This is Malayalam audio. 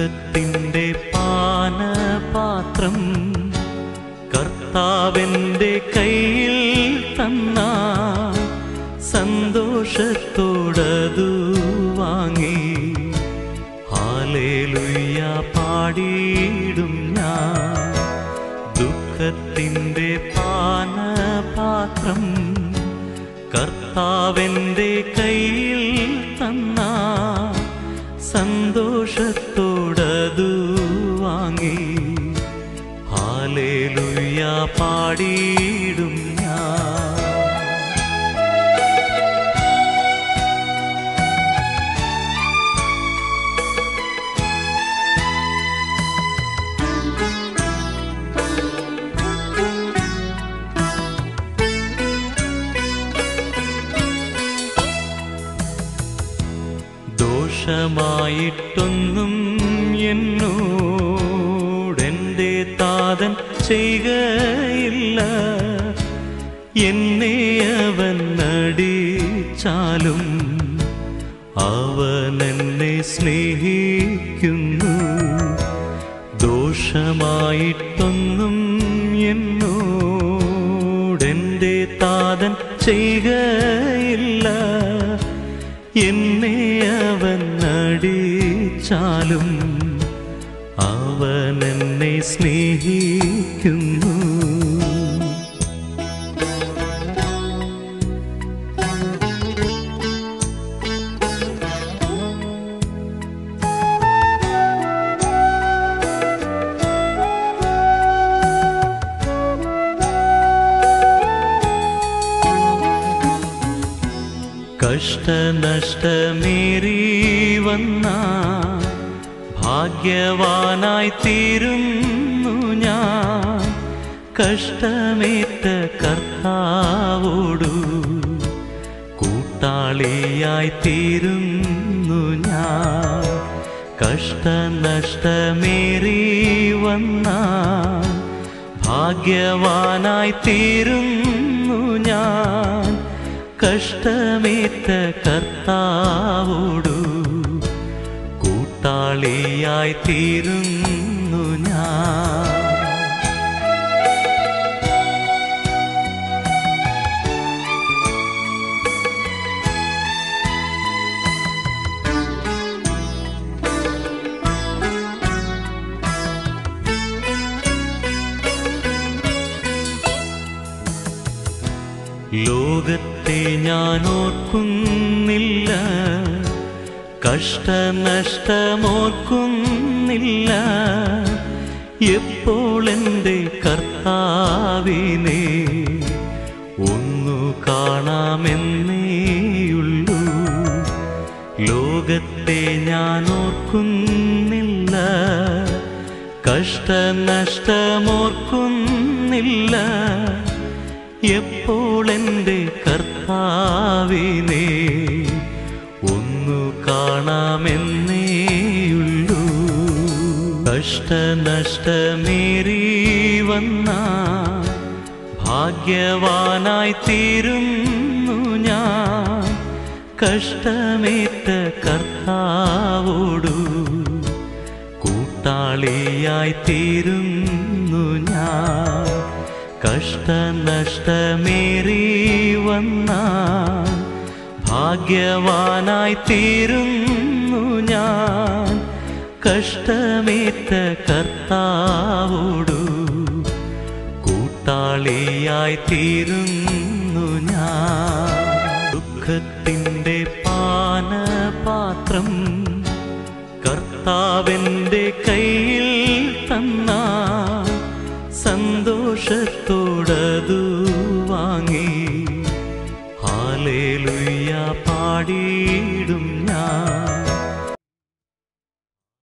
ദുഃഖത്തിൻ്റെ പാനപാത്രം കർത്താവിൻ്റെ കയ്യിൽ തന്ന സന്തോഷത്തോടതു വാങ്ങി ഹാലേലുയ്യ പാടിയിടും ഞാൻ ദുഃഖത്തിൻ്റെ പാനപാത്രം കർത്താവിൻ്റെ കയ്യിൽ തന്ന സന്തോഷത്തോടതു വാങ്ങി ഹാലേലുയ്യ പാടിയിടും ഞാൻ ദോഷമായിട്ടൊന്നും എന്നോടെൻ്റെ താതൻ ചെയ്യുകയില്ല എന്നെ അവൻ നടിച്ചാലും അവൻ എന്നെ സ്നേഹിക്കുന്നു ദോഷമായിട്ടൊന്നും എന്നോടെൻ്റെ താതൻ ചെയ്യുകയില്ല എന്നെ അവൻ നടിച്ചാലും അവൻ എന്നെ സ്നേഹിക്കുന്നു കഷ്ടനഷ്ടമേറി വന്ന ഭാഗ്യവാനായി തീരുന്നു ഞാൻ കഷ്ടമേറ്റ കർത്താവോടു കൂട്ടാളിയായി തീരുന്നു ഞാൻ കഷ്ടനഷ്ടമേറി വന്ന ഭാഗ്യവാനായി തീരുന്നു ഞാൻ കഷ്ടമേറ്റ കർത്താവോടു കൂട്ടാളിയായി തീരുന്നു ഞാൻ ലോകത്തെ ഞാൻ ഓർക്കുന്നില്ല കഷ്ടനഷ്ടമോർക്കുന്നില്ല എപ്പോൾ എൻ്റെ കർത്താവിനെ ഒന്നു കാണാമെന്നേയുള്ളൂ ലോകത്തെ ഞാൻ ഓർക്കുന്നില്ല കഷ്ടനഷ്ടമോർക്കുന്നില്ല എപ്പോൾ എൻ്റെ കർത്താവിനെ ഒന്നു കാണാമെന്നേയുള്ളൂ കഷ്ടനഷ്ടമേറി വന്ന ഭാഗ്യവാനായി തീരുന്നു ഞാൻ കഷ്ടമേറ്റ കർത്താവോടു കൂട്ടാളിയായി തീരുന്നു ഞാൻ കഷ്ടനഷ്ടമേറി വന്ന ഭാഗ്യവാനായി തീരുന്നു ഞാൻ കഷ്ടമേറ്റ കർത്താവോടു കൂട്ടാളിയായി തീരുന്നു ഞാൻ ദുഃഖത്തിൻ്റെ പാനപാത്രം കർത്താവിൻ്റെ കയ്യിൽ തന്ന സന്തോഷത്തോടതു വാങ്ങി ഹാലേലുയ്യ പാടിയിടും